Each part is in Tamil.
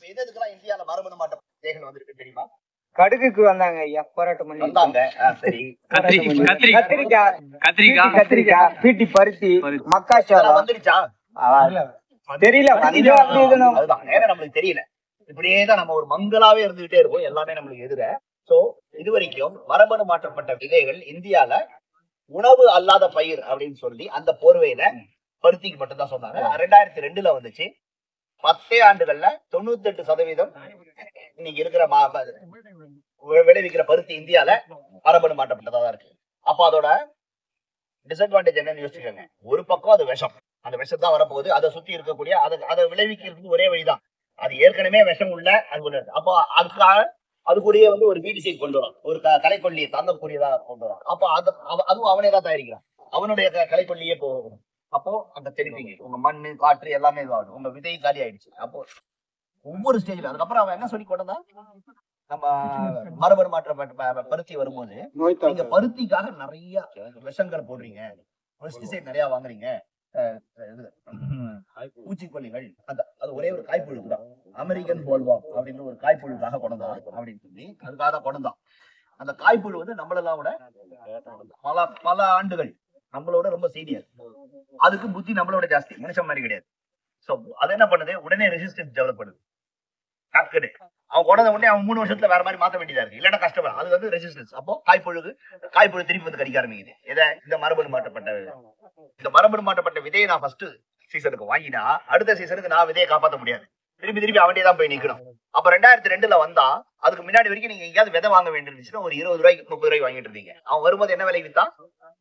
எது எதுக்கெல்லாம் இந்தியால மரபணு மாற்ற விதைகள் வந்திருக்கு தெரியுமா கடுகுக்கு வந்தாங்க ஐயா போராட்டம் பண்ணி வந்தாங்க ஆ, சரி கத்திரி கத்திரி கத்திரிக்காய் கத்திரிக்காய் கத்திரிக்காய் பீட்டி பருத்தி பருத்தி. இதெல்லாம் மக்காச்சோளம் வந்துருச்சா ஆ, தெரியல வந்து அப்படி எதுவும் அதுதான் நேரம் நம்மளுக்கு தெரியல இப்படியே தான் நம்ம ஒரு மங்களாவே இருந்துகிட்டே இருக்கும் எல்லாமே நம்மளுக்கு எதிர சோ இது வரைக்கும் மரபணு மாற்றப்பட்ட விதைகள் இந்தியால உணவு அல்லாத பயிர் அப்படின்னு சொல்லி அந்த போர்வையில பருத்திக்கு மட்டும் தான் சொன்னாங்க ரெண்டாயிரத்தி ரெண்டுல வந்துச்சு பத்தே ஆண்டுகள்ல தொண்ணூத்தி எட்டு சதவீதம் இன்னைக்கு இருக்கிற மா- ம- வி- விளைவிக்கிற பருத்தி இந்தியால மரபணு மாற்றப்பட்டதா தான் இருக்கு அப்ப அதோட டிஸ்அட்வான்டேஜ் என்னன்னு யோசிச்சுக்கோங்க ஒரு பக்கம் அது விஷம் அந்த விஷம் தான் வரப்போகுது அதை சுத்தி இருக்கக்கூடிய அதை அதை விளைவிக்கிறதுக்கு ஒரே வழிதான் அது ஏற்கனவே விஷம் உள்ள அது ஒண்ணு இருக்கு. அப்போ அதுக்காக அது கூடயே வந்து ஒரு வீடு சைட் கொண்டு வரும் ஒரு க- கலைக்கொல்லியை தாங்கக்கூடியதா கொண்டு வரும் அப்போ அது அவ- அதுவும் அவனே தான் தயாரிக்கிறான் அவனுடைய க- கலைக்கொல்லியே போகும் அப்போ அந்த தெளிப்பீங்க உங்க மண்ணு காற்று எல்லாமே இதுவாகும் உங்க விதை காலி ஆயிடுச்சு அப்போ ஒவ்வொரு ஸ்டேஜ்ல அதுக்கப்புறம் அவன் என்ன சொல்லி கொண்டா நம்ம மரபணு மாற்றப்பட்ட ப- பருத்தி வரும்போது நீங்க பருத்திக்காக நிறைய விஷங்கள் போடுறீங்க பெஸ்டிசைட் நிறைய வாங்குறீங்க அஹ் இது, பூச்சிக்கொல்லிகள் அந்த அது ஒரே ஒரு காய்ப்புழு தான் அமெரிக்கன் போல்வா அப்படின்னு ஒரு காய்ப்புழுக்காக கொண்டான் அப்படின்னு சொல்லி அதுக்காக தான் கொண்டான் அந்த காய்ப்புழு வந்து நம்மளெல்லாம் விட பல பல ஆண்டுகள் நம்மளோட ரொம்ப சீனியர் அதுக்கு புத்தி நம்மளோட ஜாஸ்தி மனுஷன் மாதிரி கிடையாது சோ அது என்ன பண்ணுது உடனே ரெசிஸ்டன்ஸ் டெவலப் பண்ணுது டக்குனு அவன் கொண்டத உடனே அவன் மூணு வருஷத்துல வேற மாதிரி மாத்த வேண்டியதா இருக்கு இல்லன்னா கஷ்டம் அது வந்து ரெசிஸ்டன்ஸ் அப்போ காய்ப்புழுகு காய்ப்புழு திருப்பி வந்து கடிக்க ஆரம்பிக்குது எதை இந்த மரபணு மாற்றப்பட்ட இந்த மரபணு மாற்றப்பட்ட விதையை நான் ஃபர்ஸ்ட் சீசனுக்கு வாங்கினா அடுத்த சீசனுக்கு நான் விதையை காப்பாற்ற முடியாது திருப்பி திருப்பி அவன்டே தான் போய் நிக்கணும் அப்ப ரெண்டாயிரத்தி ரெண்டுல வந்தா அதுக்கு முன்னாடி வரைக்கும் நீங்க எங்கேயாவது விதை வாங்க வேண்டியிருந்துச்சுன்னா ஒரு இருபது ரூபாய்க்கு முப்பது ரூபாய்க்கு வாங்கிட்டு இருந்தீங்க அவன் வரும்போது என்ன விலைக்கு வித்தான்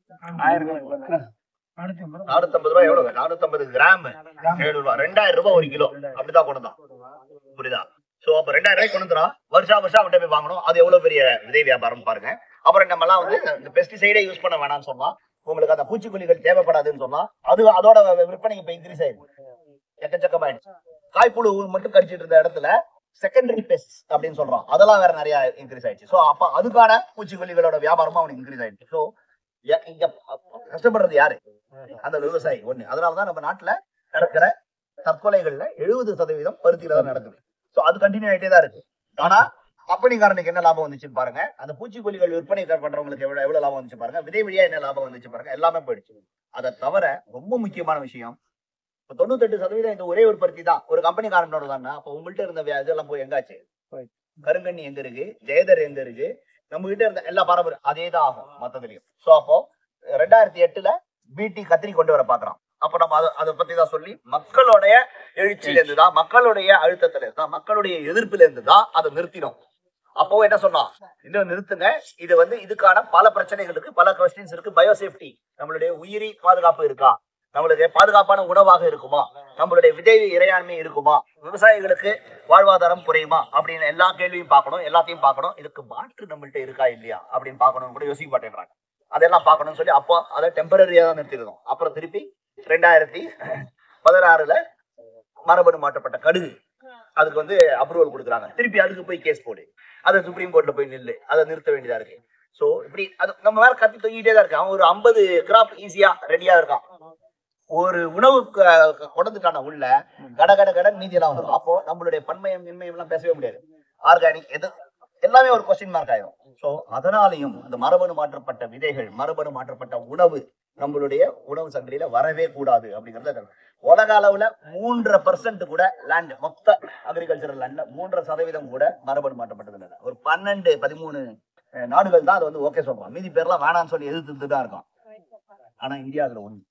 நானூத்தம்பது ரூபாய் எவ்வளவு நானூத்தம்பது கிராம் ஏழு ரூபாய் ரெண்டாயிரம் ரூபாய் ஒரு கிலோ அப்படிதான் கொண்டு வந்தான் புரியுதா சோ அப்ப ரெண்டாயிரம் ரூபாய் கொண்டு வந்துடும் வருஷா வருஷம் அவன்கிட்ட போய் வாங்கணும் அது எவ்வளவு பெரிய விதை வியாபாரம் பாருங்க அப்புறம் நம்ம எல்லாம் வந்து இந்த பெஸ்டிசைடே யூஸ் பண்ண வேணாம்னு சொன்னா உங்களுக்கு அந்த பூச்சிக்கொல்லிகள் தேவைப்படாதுன்னு சொன்னா அது அதோட விற்பனை இப்ப இன்க்ரீஸ் ஆயிடுச்சு எக்கச்சக்கமாயிடுச்சு காய்ப்புழு மட்டும் கடிச்சிட்டு இருந்த இடத்துல செகண்டரி பெஸ்ட் அப்படின்னு சொல்றோம் அதெல்லாம் வேற நிறைய இன்க்ரீஸ் ஆயிடுச்சு சோ அப்ப அதுக்கான பூச்சிக்கொல்லிகளோட வியாபாரமும் அவனுக்கு இன்க்ரீஸ் ஆயிடுச்சு சோ இங்க கஷ்டப்படுறது யாரு அந்த விவசாயி ஒண்ணு அதனாலதான் நம்ம நாட்டுல நடக்கிற தற்கொலைகள்ல எழுபது சதவீதம் பருத்தியில தான் நடக்குது சோ அது கண்டினியூ ஆயிட்டே தான் இருக்கு ஆனா கம்பெனிக்காரனுக்கு என்ன லாபம் வந்துச்சுன்னு பாருங்க அந்த பூச்சிக்கொல்லிகள் விற்பனை பண்றவங்களுக்கு எவ்வளவு எவ்வளவு லாபம் வந்துச்சு பாருங்க விதை வழியா என்ன லாபம் வந்துச்சு பாருங்க எல்லாமே போயிடுச்சு அதை தவிர ரொம்ப முக்கியமான விஷயம் இப்ப தொண்ணூத்தெட்டு சதவீதம் இந்த ஒரே ஒரு பருத்தி தான் ஒரு கம்பெனிக்காரனோட தானே அப்ப உங்கள்ட்ட இருந்த வியா- இதெல்லாம் போய் எங்காச்சு போயிடுச்சு. கருங்கண்ணி எங்க இருக்கு ஜெயதர் எங்க இருக்கு நம்ம கிட்ட இருந்த எல்லா பாரம்பரியம் அதே தான் ஆகும் மத்ததுலயும் சோ அப்போ ரெண்டாயிரத்தி எட்டுல பிடி கத்திரி கொண்டு வர பாக்குறோம் அப்ப நம்ம அதை அதை பத்தி தான் சொல்லி மக்களுடைய எழுச்சியில இருந்து தான் மக்களுடைய அழுத்தத்துல இருந்து தான் மக்களுடைய எதிர்ப்புல இருந்து தான் அதை நிறுத்தினோம் அப்போ என்ன சொன்னோம் இதை நிறுத்துங்க இது வந்து இதுக்கான பல பிரச்சனைகள் இருக்கு பல கொஸ்டின்ஸ் இருக்கு பயோசேஃப்டி நம்மளுடைய உயிரி பாதுகாப்பு இருக்கா நம்மளுடைய பாதுகாப்பான உணவாக இருக்குமா நம்மளுடைய விதை இறையாண்மை இருக்குமா விவசாயிகளுக்கு வாழ்வாதாரம் குறையுமா அப்படின்னு எல்லா கேள்வியும் பார்க்கணும் எல்லாத்தையும் பார்க்கணும் இதுக்கு மாற்று நம்மள்ட்ட இருக்கா இல்லையா அப்படின்னு பார்க்கணும்னு கூட யோசிக்க மாட்டேங்கிறாங்க அதெல்லாம் பார்க்கணும்னு சொல்லி அப்போ அதை டெம்பரரியா தான் நிறுத்திருந்தோம் அப்புறம் திருப்பி ரெண்டாயிரத்தி பதினாறுல மரபணு மாற்றப்பட்ட கடுகு அதுக்கு வந்து அப்ரூவல் கொடுக்குறாங்க திருப்பி அதுக்கு போய் கேஸ் போடு அதை சுப்ரீம் கோர்ட்ல போய் நில்லு அதை நிறுத்த வேண்டியதா இருக்கு சோ இப்படி அது நம்ம மேல கத்தி தொங்கிட்டே தான் இருக்கு அவன் ஒரு ஐம்பது கிராப் ஈஸியா ரெடியா இருக்கான் ஒரு உணவு க- கொண்டுட்டான உள்ள கட கட கட மீதி எல்லாம் வந்துடும் அப்போ நம்மளுடைய பன்மையம் மின்மையம் எல்லாம் பேசவே முடியாது ஆர்கானிக் எது எல்லாமே ஒரு கொஸ்டின் மார்க் ஆயிரும் சோ அதனாலையும் அந்த மரபணு மாற்றப்பட்ட விதைகள் மரபணு மாற்றப்பட்ட உணவு நம்மளுடைய உணவு சங்கிலியில வரவே கூடாது அப்படிங்கறத உலக அளவுல மூன்றரை பர்சன்ட் கூட லேண்ட் மொத்த அக்ரிகல்ச்சரல் லேண்ட்ல மூன்றரை சதவீதம் கூட மரபணு மாற்றப்பட்டது இல்லை ஒரு பன்னெண்டு பதிமூணு அஹ், நாடுகள் தான் அது வந்து ஓகே சொல்றோம் மீதி பேர்லாம் வேணாம்னு சொல்லி எதிர்த்து தான் இருக்கும் ஆனா இந்தியா அதுல ஒண்ணு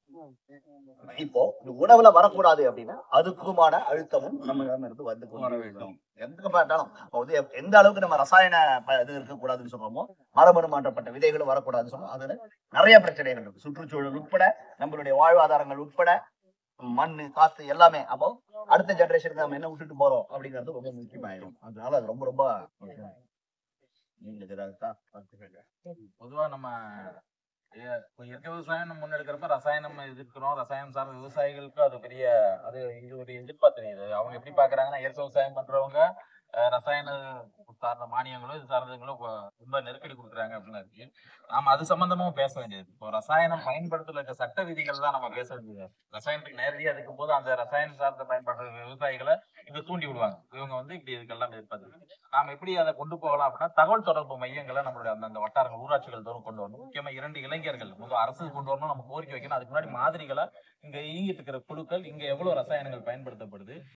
இப்போ இந்த உணவுல வரக்கூடாது அப்படின்னா அதுக்குமான அழுத்தமும் நம்ம இருந்து வந்து கொண்டு வேண்டும் எங்க பார்த்தாலும் இப்போ வந்து எப்- எந்த அளவுக்கு நம்ம ரசாயன ப- இது இருக்கக்கூடாதுன்னு சொல்றோமோ மரபணு மாற்றப்பட்ட விதைகளும் வரக்கூடாதுன்னு சொல்றோம் அதுல நிறைய பிரச்சனைகள் இருக்கு சுற்றுச்சூழல் உட்பட நம்மளுடைய வாழ்வாதாரங்கள் உட்பட மண்ணு காத்து எல்லாமே அப்போ அடுத்த ஜெனரேஷனுக்கு நம்ம என்ன விட்டுட்டு போறோம் அப்படிங்கிறது ரொம்ப முக்கியமாயிடும் அதனால அது ரொம்ப ரொம்ப முக்கியம். நீங்க ஏதாவது இருக்கா? பொதுவா நம்ம இய- இப்ப இயற்கை விவசாயம் நம்ம முன்னெடுக்கிறப்ப ரசாயனம் எதிர்க்கிறோம் ரசாயனம் சார்ந்த விவசாயிகளுக்கு அது பெரிய அது இது ஒரு எதிர்பார்த்து இது அவங்க எப்படி பாக்குறாங்கன்னா இயற்கை விவசாயம் பண்றவங்க அஹ், ரசாயன சார்ந்த மானியங்களும் இது சார்ந்தங்களும் கொ- ரொம்ப நெருக்கடி கொடுக்குறாங்க அப்படின்னு இருக்கு நாம அது சம்பந்தமும் பேச வேண்டியது இப்போ ரசாயனம் பயன்படுத்தல இருக்க சட்ட விதிகள் தான் நம்ம பேச வேண்டியது ரசாயனத்துக்கு நேரடியா இருக்கும் போது அந்த ரசாயனம் சார்ந்த பயன்படுற விவசாயிகளை இங்க தூண்டி விடுவாங்க இவங்க வந்து இப்படி இதுக்கெல்லாம் எதிர்பார்த்து நாம எப்படி அதை கொண்டு போகலாம் அப்படின்னா தகவல் தொடர்பு மையங்களை நம்மளுடைய அந்தந்த வட்டாரங்கள் ஊராட்சிகள் தோறும் கொண்டு வரணும் முக்கியமா இரண்டு இளைஞர்கள் முதல் அரசு கொண்டு வரணும் நம்ம கோரிக்கை வைக்கணும் அதுக்கு முன்னாடி மாதிரிகளா இங்க இயங்கிட்டு இருக்கிற குழுக்கள் இங்க எவ்வளவு ரசாயனங்கள் பயன்படுத்தப்படுது